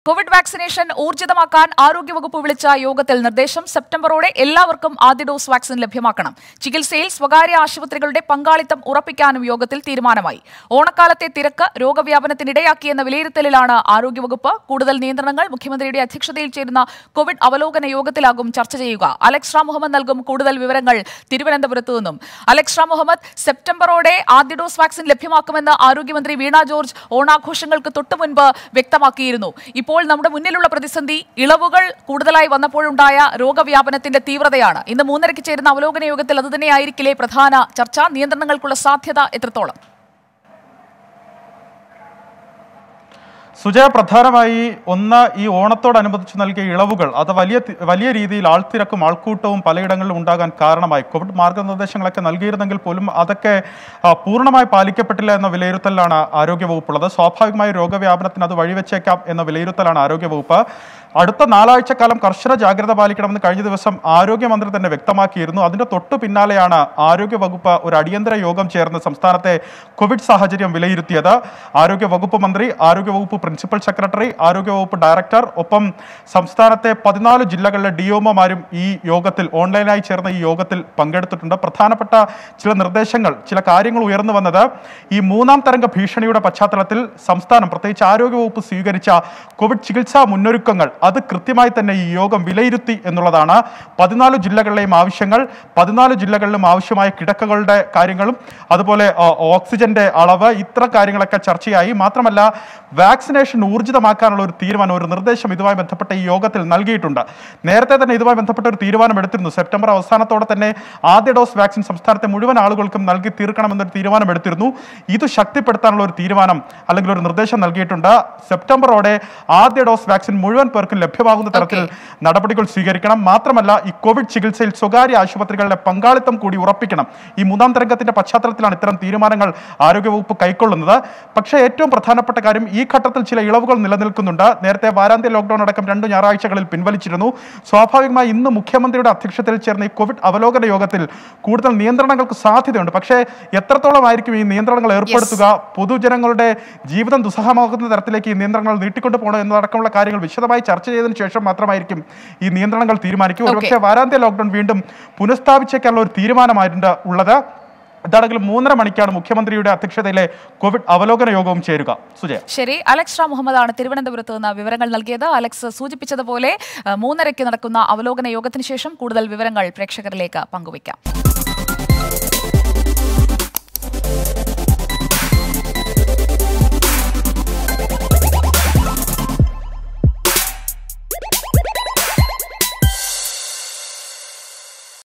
Covid vaccination ഊർജിതമാക്കാൻ ആരോഗ്യവകുപ്പ് വിളിച്ച യോഗത്തിൽ നിർദ്ദേശം സെപ്റ്റംബറോടെ എല്ലാവർക്കും ആദ്യ ഡോസ് വാക്സിൻ ലഭ്യമാക്കണം ചികിത്സയിൽ സ്വകാര്യ ആശുപത്രികളുടെ പങ്കാളിത്തം ഉറപ്പിക്കാനും യോഗത്തിൽ തീരുമാനമായി ഓണക്കാലത്തെ തിരക്ക് രോഗവ്യാപനത്തിനിടയാക്കിയെന്ന വിലയിരുത്തലിലാണ് ആരോഗ്യവകുപ്പ് കൂടുതൽ നിയന്ത്രണങ്ങൾ മുഖ്യമന്ത്രിയുടെ അധ്യക്ഷതയിൽ ചേരുന്ന കോവിഡ് അവലോകന യോഗത്തിലാകും ചർച്ച ചെയ്യുക അലക്സ് റാം മുഹമ്മദ് നൽകും കൂടുതൽ വിവരങ്ങൾ തിരുവനന്തപുരത്തു നിന്നും അലക്സ് റാം മുഹമ്മദ് സെപ്റ്റംബറോടെ ആദ്യ ഡോസ് വാക്സിൻ ലഭ്യമാക്കുമെന്ന് ആരോഗ്യമന്ത്രി വീണ ജോർജ് ഓണാഘോഷങ്ങൾക്ക് തൊട്ടുമുൻപ് വ്യക്തമാക്കിയിരുന്നു ഇപ്പോൾ നമ്മുടെ മുന്നിലുള്ള പ്രതിസന്ധി ഇളവുകൾ കൂടുതലായി വന്നപ്പോഴുണ്ടായ രോഗവ്യാപനത്തിന്റെ തീവ്രതയാണ് ഇന്ന് മൂന്നരയ്ക്ക് ചേരുന്ന അവലോകന യോഗത്തിൽ അതുതന്നെയായിരിക്കില്ലേ പ്രധാന ചർച്ച നിയന്ത്രണങ്ങൾക്കുള്ള സാധ്യത എത്രത്തോളം സുജയ പ്രധാനമായി ഒന്ന് ഈ ഓണത്തോടനുബന്ധിച്ച് നൽകിയ ഇളവുകൾ അത് വലിയ തി- വലിയ രീതിയിൽ ആൾത്തിരക്കും ആൾക്കൂട്ടവും പലയിടങ്ങളിലും ഉണ്ടാകാൻ കാരണമായി കോവിഡ് മാർഗനിർദ്ദേശങ്ങളൊക്കെ നൽകിയിരുന്നെങ്കിൽ പോലും അതൊക്കെ ആ, പൂർണ്ണമായി പാലിക്കപ്പെട്ടില്ല എന്ന വിലയിരുത്തലാണ് ആരോഗ്യവകുപ്പുള്ളത് സ്വാഭാവികമായി രോഗവ്യാപനത്തിന് അത് വഴിവെച്ചേക്കാം എന്ന വിലയിരുത്തലാണ് ആരോഗ്യവകുപ്പ് അടുത്ത നാലാഴ്ചക്കാലം കർശന ജാഗ്രത പാലിക്കണമെന്ന് കഴിഞ്ഞ ദിവസം ആരോഗ്യമന്ത്രി തന്നെ വ്യക്തമാക്കിയിരുന്നു അതിന്റെ തൊട്ടു പിന്നാലെയാണ് ആരോഗ്യവകുപ്പ് ഒരു അടിയന്തര യോഗം ചേർന്ന് സംസ്ഥാനത്തെ കോവിഡ് സാഹചര്യം വിലയിരുത്തിയത് ആരോഗ്യവകുപ്പ് മന്ത്രി ആരോഗ്യവകുപ്പ് പ്രിൻസിപ്പൽ സെക്രട്ടറി ആരോഗ്യവകുപ്പ് ഡയറക്ടർ ഒപ്പം സംസ്ഥാനത്തെ പതിനാല് ജില്ലകളിലെ ഡിഒമാരും ഈ യോഗത്തിൽ ഓൺലൈനായി ചേർന്ന ഈ യോഗത്തിൽ പങ്കെടുത്തിട്ടുണ്ട് പ്രധാനപ്പെട്ട ചില നിർദ്ദേശങ്ങൾ ചില കാര്യങ്ങൾ ഉയർന്നു വന്നത് ഈ മൂന്നാം തരംഗ ഭീഷണിയുടെ പശ്ചാത്തലത്തിൽ സംസ്ഥാനം പ്രത്യേകിച്ച് ആരോഗ്യവകുപ്പ് സ്വീകരിച്ച കോവിഡ് ചികിത്സാ മുന്നൊരുക്കങ്ങൾ അത് കൃത്യമായി തന്നെ ഈ യോഗം വിലയിരുത്തി എന്നുള്ളതാണ് പതിനാല് ജില്ലകളിലെയും ആവശ്യങ്ങൾ പതിനാല് ജില്ലകളിലും ആവശ്യമായ കിടക്കകളുടെ കാര്യങ്ങളും അതുപോലെ ആ, ഓക്സിജന്റെ അളവ് ഇത്തരം കാര്യങ്ങളൊക്കെ ചർച്ചയായി മാത്രമല്ല വാക്സിനേഷൻ ഊർജിതമാക്കാനുള്ള ഒരു തീരുമാനം ഒരു നിർദ്ദേശം ഇതുമായി ബന്ധപ്പെട്ട ഈ യോഗത്തിൽ നൽകിയിട്ടുണ്ട് നേരത്തെ തന്നെ ഇതുമായി ബന്ധപ്പെട്ട ഒരു തീരുമാനം എടുത്തിരുന്നു സെപ്റ്റംബർ അവസാനത്തോടെ തന്നെ ആദ്യ ഡോസ് വാക്സിൻ സംസ്ഥാനത്തെ മുഴുവൻ ആളുകൾക്കും നൽകി തീർക്കണമെന്നൊരു തീരുമാനം എടുത്തിരുന്നു ഇത് ശക്തിപ്പെടുത്താനുള്ള ഒരു തീരുമാനം അല്ലെങ്കിൽ ഒരു നിർദ്ദേശം നൽകിയിട്ടുണ്ട് സെപ്റ്റംബറോടെ ആദ്യ ഡോസ് വാക്സിൻ മുഴുവൻ പേർക്കും ലഭ്യമാകുന്ന തരത്തിൽ നടപടികൾ സ്വീകരിക്കണം മാത്രമല്ല ഈ കോവിഡ് ചികിത്സയിൽ സ്വകാര്യ ആശുപത്രികളുടെ പങ്കാളിത്തം കൂടി ഉറപ്പിക്കണം ഈ മൂന്നാം തരംഗത്തിന്റെ പശ്ചാത്തലത്തിലാണ് ഇത്തരം തീരുമാനങ്ങൾ ആരോഗ്യവകുപ്പ് കൈക്കൊള്ളുന്നത് പക്ഷേ ഏറ്റവും പ്രധാനപ്പെട്ട കാര്യം ഈ ഘട്ടത്തിൽ ചില ഇളവുകൾ നിലനിൽക്കുന്നുണ്ട് നേരത്തെ വാരാന്ത്യ ലോക്ക്ഡൌൺ അടക്കം രണ്ട് ഞായറാഴ്ചകളിൽ പിൻവലിച്ചിരുന്നു സ്വാഭാവികമായി ഇന്ന് മുഖ്യമന്ത്രിയുടെ അധ്യക്ഷതയിൽ ചേർന്ന ഈ കോവിഡ് അവലോകന യോഗത്തിൽ കൂടുതൽ നിയന്ത്രണങ്ങൾക്ക് സാധ്യതയുണ്ട് പക്ഷേ എത്രത്തോളം ആയിരിക്കും ഈ നിയന്ത്രണങ്ങൾ ഏർപ്പെടുത്തുക പൊതുജനങ്ങളുടെ ജീവിതം ദുസ്സഹമാകുന്ന തരത്തിലേക്ക് ഈ നിയന്ത്രണങ്ങൾ നീട്ടിക്കൊണ്ടു പോകണം എന്നതടക്കമുള്ള കാര്യങ്ങൾ വിശദമായി ചർച്ച ചെയ്തതിനു ശേഷം മാത്രമായിരിക്കും ഈ നിയന്ത്രണങ്ങൾ തീരുമാനിക്കും ഒരുപക്ഷെ വാരാന്ത്യ ലോക്ക്ഡൌൺ വീണ്ടും പുനഃസ്ഥാപിച്ചേക്കാനുള്ള ഒരു തീരുമാനമായിട്ടുണ്ട് ഉള്ളത് ഇതാണെങ്കിലും മൂന്നര മണിക്കാണ് മുഖ്യമന്ത്രിയുടെ അധ്യക്ഷതയിലെ കോവിഡ് അവലോകന യോഗവും ചേരുക സുജയ ശരി അലക്സ് റാം മുഹമ്മദാണ് തിരുവനന്തപുരത്ത് നിന്ന് വിവരങ്ങൾ നൽകിയത് അലക്സ് സൂചിപ്പിച്ചതുപോലെ ആ, മൂന്നരയ്ക്ക് നടക്കുന്ന അവലോകന യോഗത്തിന് ശേഷം കൂടുതൽ വിവരങ്ങൾ പ്രേക്ഷകരിലേക്ക് പങ്കുവയ്ക്കാം